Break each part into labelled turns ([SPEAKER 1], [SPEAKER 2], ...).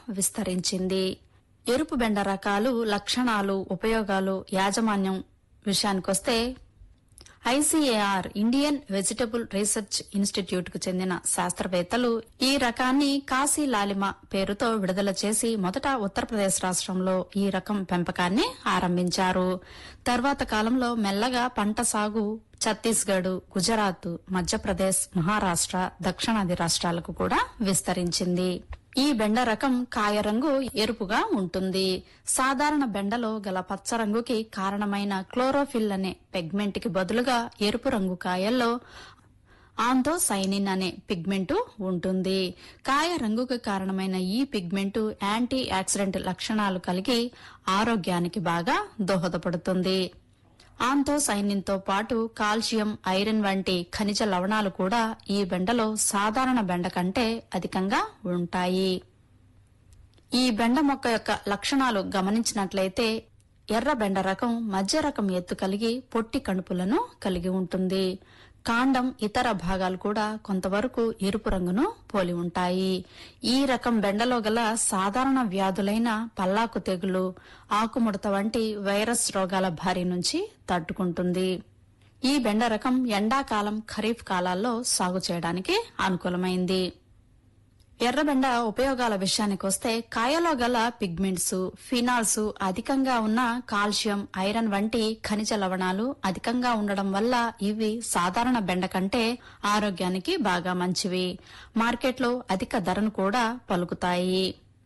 [SPEAKER 1] విస్తరించింది ఎరుపు బెండ రకాలు లక్షణాలు ఉపయోగాలు యాజమాన్యం విషయానికొస్తే ICAR Indian vegetable research institute కు చెందిన శాస్త్రవేత్తలు ఈ రకాన్ని కాశీ లాలిమ పేరుతో విడుదల చేసి మొదట ఉత్తరప్రదేశ్ రాష్ట్రంలో ఈ రకం పెంపకాన్ని ఆరంభించారు తర్వాత కాలంలో మెల్లగా పంట సాగు ఛత్తీస్గఢ్ గుజరాత్ మధ్యప్రదేశ్ మహారాష్ట్ర దక్షిణాది రాష్ట్రాలకు కూడా విస్తరించింది ఈ బెండ రకం కాయ రంగు ఎరుపుగా ఉంటుంది సాధారణ బెండలో గల పచ్చ రంగుకి కారణమైన క్లోరోఫిల్ అనే పెగ్మెంట్ కి బదులుగా ఎరుపు రంగు కాయల్లో ఆంథోసైనిన్ అనే పిగ్మెంటు ఉంటుంది కాయ రంగుకు కారణమైన ఈ పిగ్మెంటు యాంటీ ఆక్సిడెంట్ లక్షణాలు కలిగి ఆరోగ్యానికి బాగా దోహదపడుతుంది ఆంథోసైనిన్ తో పాటు కాల్షియం ఐరన్ వంటి ఖనిజ లవణాలు కూడా ఈ బెండలో సాధారణ బెండ కంటే అధికంగా ఉంటాయి ఈ బెండ మొక్క యొక్క లక్షణాలు గమనించినట్లయితే ఎర్ర బెండ రకం మధ్య రకం ఎత్తు కలిగి పొట్టి కణుపులను కలిగి ఉంటుంది కాండం ఇతర భాగాలు కూడా కొంతవరకు ఎరుపు రంగును పోలి ఉంటాయి ఈ రకం బెండలో గల సాధారణ వ్యాధులైన పల్లాకు తెగులు ఆకుముడత వంటి వైరస్ రోగాల బారి నుంచి తట్టుకుంటుంది ఈ బెండ రకం ఎండాకాలం ఖరీఫ్ కాలాల్లో సాగు చేయడానికి అనుకూలమైంది ఎర్రబెండ ఉపయోగాల విషయానికొస్తే కాయలో గల పిగ్మెంట్స్ ఫినాల్స్ అధికంగా ఉన్న కాల్షియం ఐరన్ వంటి ఖనిజ లవణాలు అధికంగా ఉండడం వల్ల ఇవి సాధారణ బెండ కంటే ఆరోగ్యానికి బాగా మంచివి మార్కెట్లో అధిక ధరను కూడా పలుకుతాయి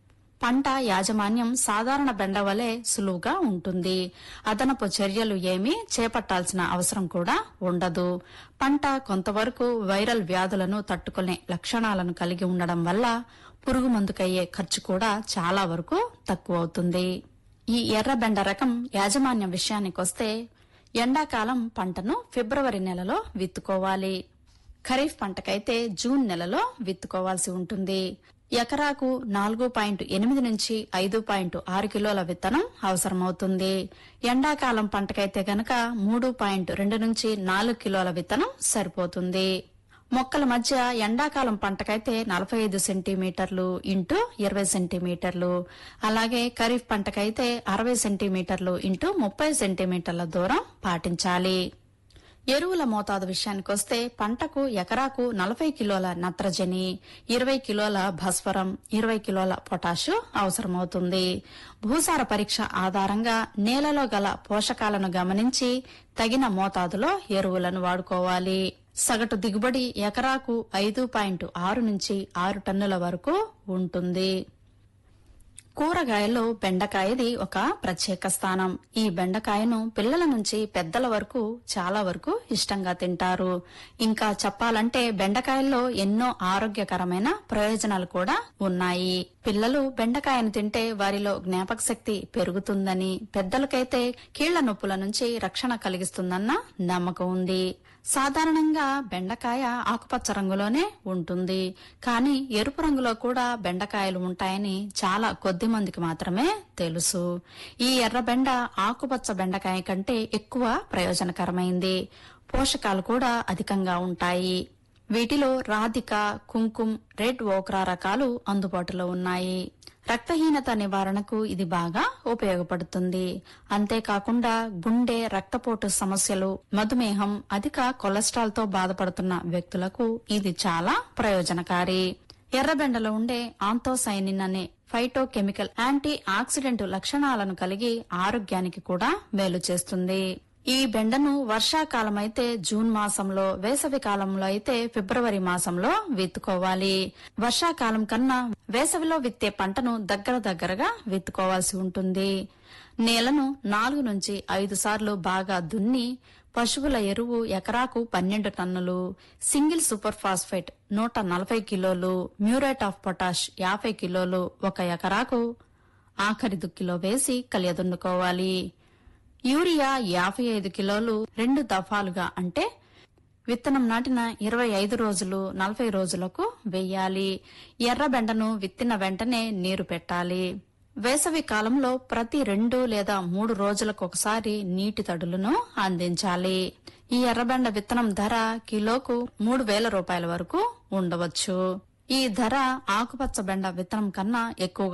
[SPEAKER 1] పంట యాజమాన్యం సాధారణ బెండ వలె సులువుగా ఉంటుంది అదనపు చర్యలు ఏమీ చేపట్టాల్సిన అవసరం కూడా ఉండదు పంట కొంతవరకు వైరల్ వ్యాధులను తట్టుకునే లక్షణాలను కలిగి ఉండడం వల్ల పురుగు మందుకయ్యే ఖర్చు కూడా చాలా వరకు తక్కువ అవుతుంది ఈ ఎర్ర బెండ రకం యాజమాన్యం విషయానికొస్తే ఎండాకాలం పంటను ఫిబ్రవరి నెలలో విత్తుకోవాలి ఖరీఫ్ పంటకైతే జూన్ నెలలో విత్తుకోవాల్సి ఉంటుంది ఎకరాకు నాలుగు పాయింట్ ఎనిమిది నుంచి ఐదు పాయింట్ ఆరు కిలోల విత్తనం అవసరమవుతుంది ఎండాకాలం పంటకైతే గనక మూడు పాయింట్ రెండు నుంచి నాలుగు కిలోల విత్తనం సరిపోతుంది మొక్కల మధ్య ఎండాకాలం పంటకైతే నలభై ఐదు సెంటీమీటర్లు ఇంటూ ఇరవై సెంటీమీటర్లు అలాగే ఖరీఫ్ పంటకైతే అరవై సెంటీమీటర్లు ఇంటూ ముప్పై సెంటీమీటర్ల దూరం పాటించాలి ఎరువుల మోతాదు విషయానికొస్తే పంటకు ఎకరాకు నలభై కిలోల నత్రజని ఇరవై కిలోల భాస్వరం ఇరవై కిలోల పొటాషు అవసరమవుతుంది భూసార పరీక్ష ఆధారంగా నేలలో గల పోషకాలను గమనించి తగిన మోతాదులో ఎరువులను వాడుకోవాలి సగటు దిగుబడి ఎకరాకు ఐదు పాయింట్ ఆరు నుంచి ఆరు టన్నుల వరకు ఉంటుంది కూరగాయల్లో బెండకాయది ఒక ప్రత్యేక స్థానం ఈ బెండకాయను పిల్లల నుంచి పెద్దల వరకు చాలా వరకు ఇష్టంగా తింటారు ఇంకా చెప్పాలంటే బెండకాయల్లో ఎన్నో ఆరోగ్యకరమైన ప్రయోజనాలు కూడా ఉన్నాయి పిల్లలు బెండకాయను తింటే వారిలో జ్ఞాపక శక్తి పెరుగుతుందని పెద్దలకైతే కీళ్ల నొప్పుల నుంచి రక్షణ కలిగిస్తుందన్న నమ్మకం ఉంది సాధారణంగా బెండకాయ ఆకుపచ్చ రంగులోనే ఉంటుంది కానీ ఎరుపు రంగులో కూడా బెండకాయలు ఉంటాయని చాలా కొద్ది మందికి మాత్రమే తెలుసు ఈ ఎర్ర బెండ ఆకుపచ్చ బెండకాయ కంటే ఎక్కువ ప్రయోజనకరమైంది పోషకాలు కూడా అధికంగా ఉంటాయి వీటిలో రాధిక కుంకుమ్ రెడ్ ఓక్రా రకాలు అందుబాటులో ఉన్నాయి రక్తహీనత నివారణకు ఇది బాగా ఉపయోగపడుతుంది అంతేకాకుండా గుండె రక్తపోటు సమస్యలు మధుమేహం అధిక కొలెస్ట్రాల్ తో బాధపడుతున్న వ్యక్తులకు ఇది చాలా ప్రయోజనకారి ఎర్రబెండలో ఉండే ఆంతోసైనిన్ అనే ఫైటోకెమికల్ యాంటీ ఆక్సిడెంట్ లక్షణాలను కలిగి ఆరోగ్యానికి కూడా మేలు చేస్తుంది ఈ బెండను వర్షాకాలం అయితే జూన్ మాసంలో వేసవి కాలంలో అయితే ఫిబ్రవరి మాసంలో విత్తుకోవాలి వర్షాకాలం కన్నా వేసవిలో విత్తే పంటను దగ్గర దగ్గరగా విత్తుకోవాల్సి ఉంటుంది నేలను నాలుగు నుంచి ఐదు సార్లు బాగా దున్ని పశువుల ఎరువు ఎకరాకు పన్నెండు టన్నులు సింగిల్ సూపర్ ఫాస్ఫేట్ నూట నలభై కిలోలు మ్యూరేట్ ఆఫ్ పొటాష్ యాభై కిలోలు ఒక ఎకరాకు ఆఖరి దుక్కిలో వేసి కలియదున్నుకోవాలి యూరియా యాభై ఐదు కిలోలు రెండు దఫాలుగా అంటే విత్తనం నాటిన ఇరవై ఐదు రోజులు నలభై రోజులకు వెయ్యాలి ఎర్రబెండను విత్తిన వెంటనే నీరు పెట్టాలి వేసవి కాలంలో ప్రతి రెండు లేదా మూడు రోజులకు ఒకసారి నీటి తడులను అందించాలి ఈ ఎర్రబెండ విత్తనం ధర కిలోకు మూడు వేల రూపాయల వరకు ఉండవచ్చు ఈ ధర ఆకుపచ్చ బెండ విత్తనం కన్నా ఎక్కువ